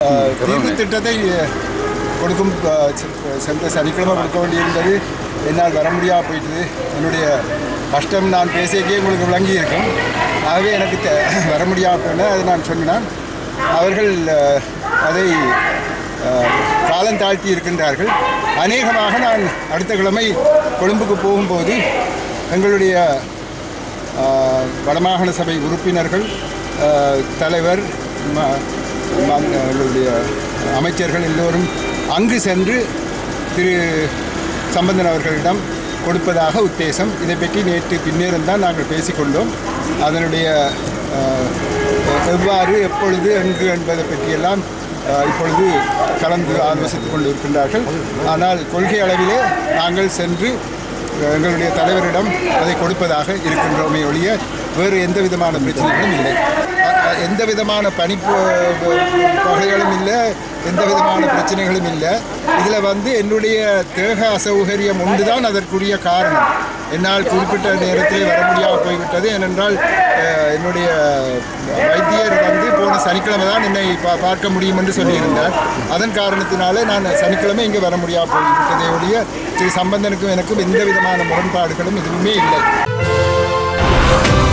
அஹ், தீர்வு திட்டத்தை அஹ், கொடுக்கும் அஹ், செ- சென்ற சனிக்கிழமை கொடுக்க வேண்டியிருந்தது என்னால் வர முடியாமல் போயிட்டது என்னுடைய கஷ்டம் நான் பேசியக்கே உங்களுக்கு விளங்கி இருக்கும் ஆகவே எனக்கு தெ- வர முடியாமல் போன அதை நான் சொன்னான் அவர்கள் அஹ், அதை அஹ், காலம் தாழ்த்தி இருக்கின்றார்கள் அநேகமாக நான் அடுத்த கிழமை கொழும்புக்கு போகும்போது எங்களுடைய ஆஹ், வடமாகாண சபை உறுப்பினர்கள் ஆஹ், தலைவர் ம- ம- எங்களுடைய அமைச்சர்கள் எல்லோரும் அங்கு சென்று திரு சம்பந்தன் அவர்களிடம் கொடுப்பதாக உத்தேசம் இதை பற்றி நேற்று பின்னேறம் தான் நாங்கள் பேசிக்கொண்டோம் அதனுடைய ஆஹ், எவ்வாறு எப்பொழுது எங்கு என்பதை பற்றியெல்லாம் ஆஹ், இப்பொழுது கலந்து ஆலோசித்துக் கொண்டு இருக்கின்றார்கள் ஆனால் கொள்கை அளவிலே நாங்கள் சென்று எங்களுடைய தலைவரிடம் அதை கொடுப்பதாக இருக்கின்றோமே ஒழிய வேறு எந்த விதமான பிரச்சனைகளும் இல்லை அ- அ- எந்த விதமான பணிப்பு வகைகளும் இல்லை எந்த விதமான பிரச்சனைகளும் இல்லை இதில் வந்து என்னுடைய தேக அசௌகரியம் ஒன்றுதான் அதற்குரிய காரணம் என்னால் குறிப்பிட்ட நேரத்தில் வர முடியாமல் போய்விட்டது ஏனென்றால் அஹ், என்னுடைய வைத்தியர் வந்து போன சனிக்கிழமை தான் என்னை பா- பார்க்க முடியும் என்று சொல்லியிருந்தார் அதன் காரணத்தினாலே நான் சனிக்கிழமை இங்கே வர முடியாமல் போய்விட்டதே ஒழிய திரு சம்பந்தனுக்கும் எனக்கும் எந்த விதமான முரண்பாடுகளும் எதுவுமே இல்லை